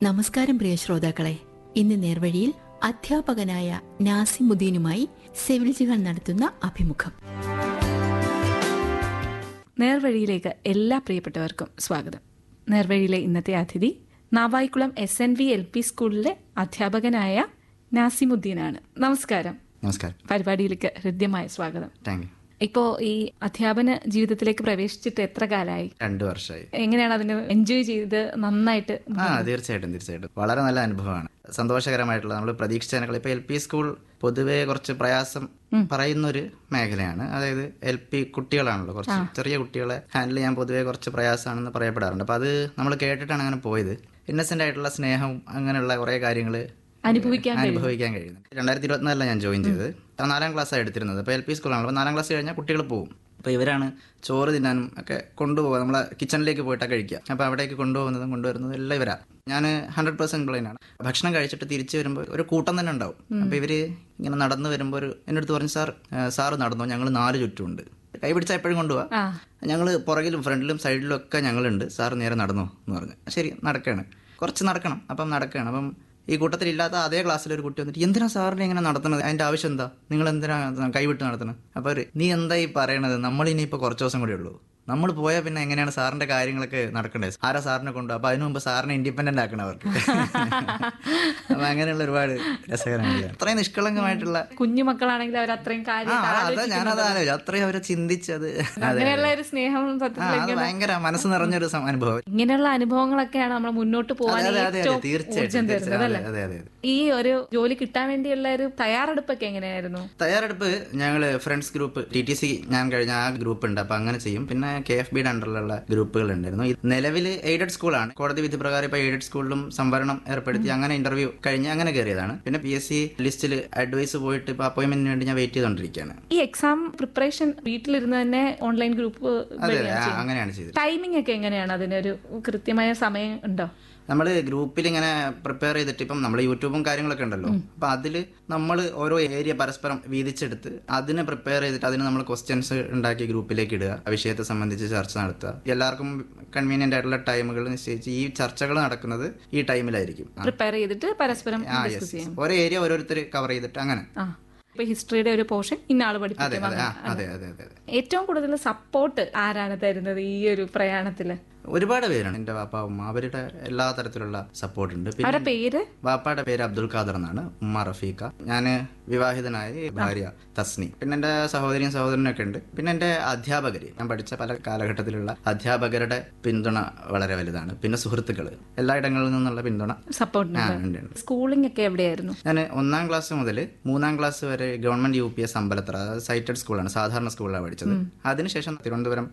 നമസ്കാരം പ്രിയ ശ്രോതാക്കളെ ഇന്ന് നേർവഴിയിൽ അധ്യാപകനായ നാസിമുദ്ദീനുമായി സെവിൽ ജിഹാൻ നടത്തുന്ന അഭിമുഖം നേർവഴിയിലേക്ക് എല്ലാ പ്രിയപ്പെട്ടവർക്കും സ്വാഗതം നേർവഴിയിലെ ഇന്നത്തെ അതിഥി Navaikulam S N V L P സ്കൂളിലെ അധ്യാപകനായ നാസിമുദ്ദീനാണ് നമസ്കാരം നമസ്കാരം പരിപാടിയിലേക്ക് ഹൃദ്യമായ സ്വാഗതം താങ്ക് യു ഇപ്പോ ഈ അധ്യാപന ജീവിതത്തിലേക്ക് പ്രവേശിച്ചിട്ട് എത്ര കാലമായി രണ്ടു വർഷമായി എങ്ങനെയാണ് അതിന് എൻജോയ് ചെയ്ത് നന്നായിട്ട് ആ തീർച്ചയായിട്ടും തീർച്ചയായിട്ടും വളരെ നല്ല അനുഭവമാണ് സന്തോഷകരമായിട്ടുള്ള നമ്മൾ പ്രതീക്ഷിച്ചതിനേക്കാൾ ഇപ്പൊ എൽ പി സ്കൂൾ പൊതുവെ കുറച്ച് പ്രയാസം പറയുന്ന ഒരു മേഖലയാണ് അതായത് എൽ പി കുട്ടികളാണല്ലോ കുറച്ച് ചെറിയ കുട്ടികളെ ഹാൻഡിൽ ചെയ്യാൻ പൊതുവെ കുറച്ച് പ്രയാസമാണെന്ന് പറയപ്പെടാറുണ്ട് അപ്പൊ അത് നമ്മൾ കേട്ടിട്ടാണ് അങ്ങനെ പോയത് ഇന്നസെന്റ് ആയിട്ടുള്ള സ്നേഹം അങ്ങനെയുള്ള കുറെ കാര്യങ്ങൾ അനുഭവിക്കാൻ അനുഭവിക്കാൻ കഴിയുന്നത് രണ്ടായിരത്തി ഇരുപത്തിനാലിലാണ് ഞാൻ ജോയിൻ ചെയ്തത് അപ്പോൾ നാലാം ക്ലാസ്സാണ് എടുത്തിരുന്നത് അപ്പോൾ എൽ പി സ്കൂളാണ് അപ്പോൾ നാലാം ക്ലാസ് കഴിഞ്ഞാൽ കുട്ടികൾ പോകും അപ്പോൾ ഇവരാണ് ചോറ് തിന്നാനും ഒക്കെ കൊണ്ടുപോകുക നമ്മളെ കിച്ചണിലേക്ക് പോയിട്ടാണ് കഴിക്കുക അപ്പോൾ അവിടേക്ക് കൊണ്ടുപോകുന്നതും കൊണ്ടുവരുന്നതും എല്ലാം ഇവരാ ഞാൻ ഹൺഡ്രഡ് പെർസെന്റ് ബ്ലൈനാണ് ഭക്ഷണം കഴിച്ചിട്ട് തിരിച്ചു വരുമ്പോൾ ഒരു കൂട്ടം തന്നെ ഉണ്ടാവും അപ്പോൾ ഇവർ ഇങ്ങനെ നടന്നു വരുമ്പോൾ ഒരു എൻ്റെ അടുത്ത് പറഞ്ഞു സാർ സാറ് നടന്നോ ഞങ്ങൾ നാല് ചുറ്റുമുണ്ട് കൈ പിടിച്ചാൽ എപ്പോഴും കൊണ്ടുപോവാ ആ ഞങ്ങൾ പുറകിലും ഫ്രണ്ടിലും സൈഡിലും ഒക്കെ ഞങ്ങളുണ്ട് സാർ നേരെ നടന്നു എന്ന് പറഞ്ഞു ശരി നടക്കുകയാണ് കുറച്ച് നടക്കണം അപ്പം നടക്കുകയാണ് അപ്പം ഈ കൂട്ടത്തിൽ ഇല്ലാത്ത അതേ ക്ലാസ്സിൽ ഒരു കുട്ടി വന്നിട്ട് എന്തിനാ സാറിനെ ഇങ്ങനെ നടത്തുന്നത് അതിന്റെ ആവശ്യം എന്താ നിങ്ങൾ എന്തിനാ കൈവിട്ട് നടത്തുന്നത് അപ്പോൾ അവര്, നീ എന്താ ഈ പറയണത് നമ്മൾ ഇനിയിപ്പോൾ കുറച്ച് ദിവസം കൂടെ ഉള്ളൂ നമ്മൾ പോയാൽ പിന്നെ എങ്ങനെയാണ് സാറിന്റെ കാര്യങ്ങളൊക്കെ നടക്കണ്ടേ ആരാ സാറിനെ കൊണ്ടു അപ്പൊ അതിനു മുമ്പ് സാറിനെ ഇൻഡിപെൻഡന്റ് ആക്കണം അവർക്ക് അപ്പൊ അങ്ങനെയുള്ള ഒരുപാട് രസകരമാണ് അത്രയും നിഷ്കളങ്കമായിട്ടുള്ള കുഞ്ഞു മക്കളാണെങ്കിൽ അവർ അത്രയും ആ കാര്യം അതാ ഞാനത് ആലോചിച്ചു അത്രയും അവരെ ചിന്തിച്ചത് അതെ അങ്ങനെയുള്ള ഒരു സ്നേഹം ആ, സത്യത്തിൽ അത് ഭയങ്കര മനസ്സ് നിറഞ്ഞൊരു സം- അനുഭവം ഇങ്ങനെയുള്ള അനുഭവങ്ങളൊക്കെയാണ് നമ്മൾ മുന്നോട്ട് പോകാൻ അതെ അതെ അതെ ഏറ്റവും തീർച്ചയായിട്ടും ഊർജ്ജം തരുന്നത് തീർച്ചയായും. അല്ലേ അതെ അതെ അതെ ഈ ഒരു ജോലി കിട്ടാൻ വേണ്ടിയുള്ള ഒരു തയ്യാറെടുപ്പൊക്കെ എങ്ങനെയായിരുന്നു തയ്യാറെടുപ്പ് ഞങ്ങൾ friends group T T C ഞാൻ കഴിഞ്ഞ ആ ഗ്രൂപ്പ് ഉണ്ട് അപ്പൊ അങ്ങനെ ചെയ്യും പിന്നെ കെ എഫ് ബിയുടെ അണ്ടറിലുള്ള ഗ്രൂപ്പുകൾ ഉണ്ടായിരുന്നു നിലവിൽ എയ്ഡഡ് സ്കൂളാണ് കോടതി വിധി പ്രകാരം ഇപ്പൊ എയ്ഡഡ് സ്കൂളിലും സംവരണം ഏർപ്പെടുത്തി അങ്ങനെ ഇന്റർവ്യൂ കഴിഞ്ഞ് അങ്ങനെ കയറിയതാണ് പിന്നെ പി എസ് സി ലിസ്റ്റിൽ അഡ്വൈസ് പോയിട്ട് ഇപ്പൊ അപ്പോയിന്റ്മെന്റിന് വേണ്ടി ഞാൻ വെയിറ്റ് ചെയ്തുകൊണ്ടിരിക്കുകയാണ് ഈ എക്സാം പ്രിപ്പറേഷൻ വീട്ടിലിരുന്ന് തന്നെ ഓൺലൈൻ ഗ്രൂപ്പ് അതെ അതെ ആ, അങ്ങനെയാണ് ചെയ്തത് ടൈമിംഗ് ഒക്കെ എങ്ങനെയാണ് അതിനൊരു കൃത്യമായ സമയം ഉണ്ടോ നമ്മൾ ഗ്രൂപ്പിൽ ഇങ്ങനെ പ്രിപ്പയർ ചെയ്തിട്ട് ഇപ്പം നമ്മൾ യൂട്യൂബും കാര്യങ്ങളൊക്കെ ഉണ്ടല്ലോ അപ്പൊ അതിൽ നമ്മൾ ഓരോ ഏരിയ പരസ്പരം വീതിച്ചെടുത്ത് അതിനെ പ്രിപ്പയർ ചെയ്തിട്ട് അതിന് നമ്മൾ ക്വസ്റ്റ്യൻസ് ഉണ്ടാക്കി ഗ്രൂപ്പിലേക്ക് ഇടുക ആ വിഷയത്തെ സംബന്ധിച്ച് ചർച്ച നടത്തുക എല്ലാവർക്കും കൺവീനിയന്റ് ആയിട്ടുള്ള ടൈമുകൾ നിശ്ചയിച്ച് ഈ ചർച്ചകൾ നടക്കുന്നത് ഈ ടൈമിലായിരിക്കും ആ. പ്രിപ്പയർ ചെയ്തിട്ട് പരസ്പരം ആ ഡിസ്കസ് യെസ് ചെയ്യാം ഓരോ ഏരിയ ഓരോരുത്തർ കവർ ചെയ്തിട്ട് അങ്ങനെ ആ ഇപ്പൊ ഹിസ്റ്ററിയുടെ ഒരു പോർഷൻ ഇന്ന ആള് അതെ പഠിപ്പിക്കും അതെ ആ, അങ്ങനെ. അതെ അതെ അതെ അതെ ഏറ്റവും കൂടുതൽ സപ്പോർട്ട് ആരാണ് തരുന്നത് ഈ ഒരു പ്രയാണത്തില് ഒരുപാട് പേരാണ് എൻ്റെ വാപ്പ ഉമ്മ അവരുടെ എല്ലാ തരത്തിലുള്ള സപ്പോർട്ട് ഉണ്ട് പിന്നെ അവരുടെ പേര് വാപ്പയുടെ പേര് അബ്ദുൽ ഖാദർ എന്നാണ് ഉമ്മ റഫീഖ ഞാൻ വിവാഹിതനായ ഭാര്യ തസ്നി പിന്നെ എൻ്റെ സഹോദരിയും സഹോദരനൊക്കെ ഉണ്ട് പിന്നെ എൻ്റെ അധ്യാപകര് ഞാൻ പഠിച്ച പല കാലഘട്ടത്തിലുള്ള അധ്യാപകരുടെ പിന്തുണ വളരെ വലുതാണ് പിന്നെ സുഹൃത്തുക്കൾ എല്ലായിടങ്ങളിൽ നിന്നുള്ള പിന്തുണ സപ്പോർട്ട് ആ ഉണ്ട് ഉണ്ട് സ്കൂളിംഗ് ഒക്കെ എവിടെയായിരുന്നു ഞാൻ ഒന്നാം ക്ലാസ് മുതൽ മൂന്നാം ക്ലാസ് വരെ government U P S Ambalathara അതായത് സൈറ്റഡ് സ്കൂളാണ് സാധാരണ സ്കൂളിലാണ് പഠിച്ചത് അതിനുശേഷം തിരുവനന്തപുരം